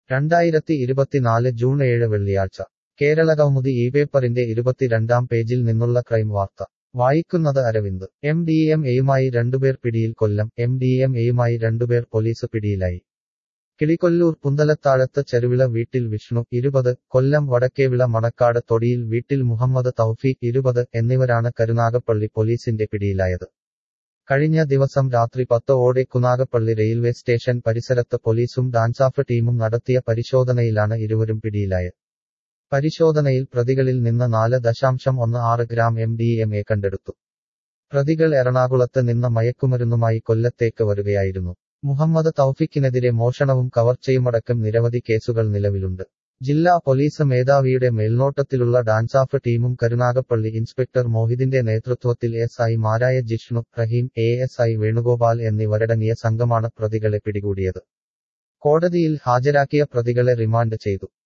രണ്ടായിരത്തി ഇരുപത്തിനാല് ജൂൺ ഏഴ് വെള്ളിയാഴ്ച കേരളകൗമുദി ഈ പേപ്പറിന്റെ ഇരുപത്തിരണ്ടാം പേജിൽ നിന്നുള്ള ക്രൈം വാർത്ത വായിക്കുന്നത് അരവിന്ദ് എം ഡി എം എയുമായി രണ്ടുപേർ പിടിയിൽ കൊല്ലം എം ഡി എം എയുമായി രണ്ടുപേർ പോലീസ് പിടിയിലായി കിളികൊല്ലൂർ പുന്തലത്താഴത്ത് ചെരുവിള വീട്ടിൽ വിഷ്ണു ഇരുപത് കൊല്ലം വടക്കേവിള മണക്കാട് തൊടിയിൽ വീട്ടിൽ മുഹമ്മദ് തൗഫീഖ് ഇരുപത് എന്നിവരാണ് കരുനാഗപ്പള്ളി പോലീസിന്റെ പിടിയിലായത് കഴിഞ്ഞ ദിവസം രാത്രി പത്തോടെ കുനാഗപ്പള്ളി റെയിൽവേ സ്റ്റേഷൻ പരിസരത്ത് പോലീസും ഡാൻസാഫ് ടീമും നടത്തിയ പരിശോധനയിലാണ് ഇരുവരും പിടിയിലായത് പരിശോധനയിൽ പ്രതികളിൽ നിന്ന് നാല് ദശാംശം ഒന്ന് ആറ് gram M D M A കണ്ടെടുത്തു പ്രതികൾ എറണാകുളത്ത് നിന്ന് മയക്കുമരുന്നുമായി കൊല്ലത്തേക്ക് വരികയായിരുന്നു മുഹമ്മദ് തൗഫിക്കിനെതിരെ മോഷണവും കവർച്ചയുമടക്കം നിരവധി കേസുകൾ നിലവിലുണ്ട് ജില്ലാ പോലീസ് മേധാവിയുടെ മേൽനോട്ടത്തിലുള്ള ഡാൻസാഫ് ടീമും കരുനാഗപ്പള്ളി ഇൻസ്പെക്ടർ മോഹിദിന്റെ നേതൃത്വത്തിൽ എസ് ഐ മാരായ Jishnu Raheem A S I Venugopal എന്നിവരടങ്ങിയ സംഘമാണ് പ്രതികളെ പിടികൂടിയത് കോടതിയിൽ ഹാജരാക്കിയ പ്രതികളെ റിമാൻഡ് ചെയ്തു